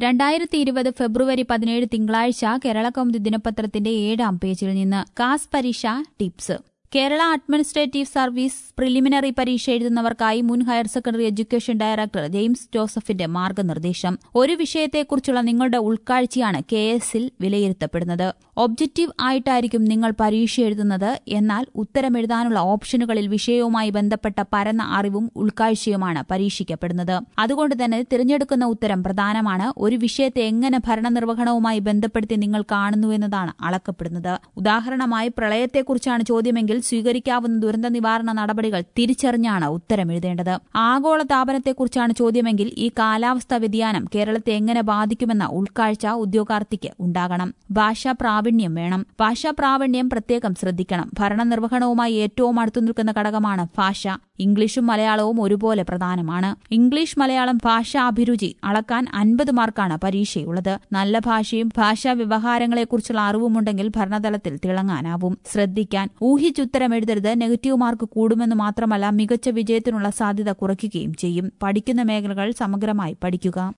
രണ്ടായിരത്തി ഇരുപത് ഫെബ്രുവരി പതിനേഴ് തിങ്കളാഴ്ച കേരള കൗമുദി ദിനപത്രത്തിന്റെ ഏഴാം പേജിൽ നിന്ന് കാസ് പരീക്ഷ tips Kerala administrative service preliminary പരീക്ഷ എഴുതുന്നവർക്കായി മുൻ higher secondary education director James ജോസഫിന്റെ മാർഗനിർദ്ദേശം ഒരു വിഷയത്തെക്കുറിച്ചുള്ള നിങ്ങളുടെ ഉൾക്കാഴ്ചയാണ് കെ എസിൽ വിലയിരുത്തപ്പെടുന്നത് ഒബ്ജക്റ്റീവ് ആയിട്ടായിരിക്കും നിങ്ങൾ പരീക്ഷ എഴുതുന്നത് എന്നാൽ ഉത്തരമെഴുതാനുള്ള ഓപ്ഷനുകളിൽ വിഷയവുമായി ബന്ധപ്പെട്ട പരന്ന അറിവും ഉൾക്കാഴ്ചയുമാണ് പരീക്ഷിക്കപ്പെടുന്നത് അതുകൊണ്ട് തന്നെ തിരഞ്ഞെടുക്കുന്ന ഉത്തരം പ്രധാനമാണ് ഒരു വിഷയത്തെ എങ്ങനെ ഭരണനിർവഹണവുമായി ബന്ധപ്പെടുത്തി നിങ്ങൾ കാണുന്നുവെന്നതാണ് അളക്കപ്പെടുന്നത് ഉദാഹരണമായി പ്രളയത്തെക്കുറിച്ചാണ് ചോദ്യമെങ്കിൽ സ്വീകരിക്കാവുന്ന ദുരന്ത നിവാരണ നടപടികൾ തിരിച്ചറിഞ്ഞാണ് ഉത്തരം എഴുതേണ്ടത് ആഗോള താപനത്തെക്കുറിച്ചാണ് ചോദ്യമെങ്കിൽ ഈ കാലാവസ്ഥാ വ്യതിയാനം കേരളത്തെ എങ്ങനെ ബാധിക്കുമെന്ന ഉൾക്കാഴ്ച ഉദ്യോഗാർത്ഥിക്ക് ഉണ്ടാകണം ഭാഷാ പ്രാവീണ്യം വേണം ഭാഷാ പ്രാവീണ്യം പ്രത്യേകം ശ്രദ്ധിക്കണം ഭരണനിർവഹണവുമായി ഏറ്റവും അടുത്തു നിൽക്കുന്ന ഘടകമാണ് ഭാഷ ഇംഗ്ലീഷും മലയാളവും ഒരുപോലെ പ്രധാനമാണ് ഇംഗ്ലീഷ് മലയാളം ഭാഷാ അഭിരുചി അളക്കാൻ അൻപത് മാർക്കാണ് പരീക്ഷയുള്ളത് നല്ല ഭാഷയും ഭാഷാ വ്യവഹാരങ്ങളെക്കുറിച്ചുള്ള അറിവുമുണ്ടെങ്കിൽ ഭരണതലത്തിൽ തിളങ്ങാനാവും ശ്രദ്ധിക്കാൻ ഊഹിച്ചുത്തരം എഴുതരുത് നെഗറ്റീവ് മാർക്ക് കൂടുമെന്ന് മാത്രമല്ല മികച്ച വിജയത്തിനുള്ള സാധ്യത കുറയ്ക്കുകയും ചെയ്യും പഠിക്കുന്ന മേഖലകൾ സമഗ്രമായി പഠിക്കുക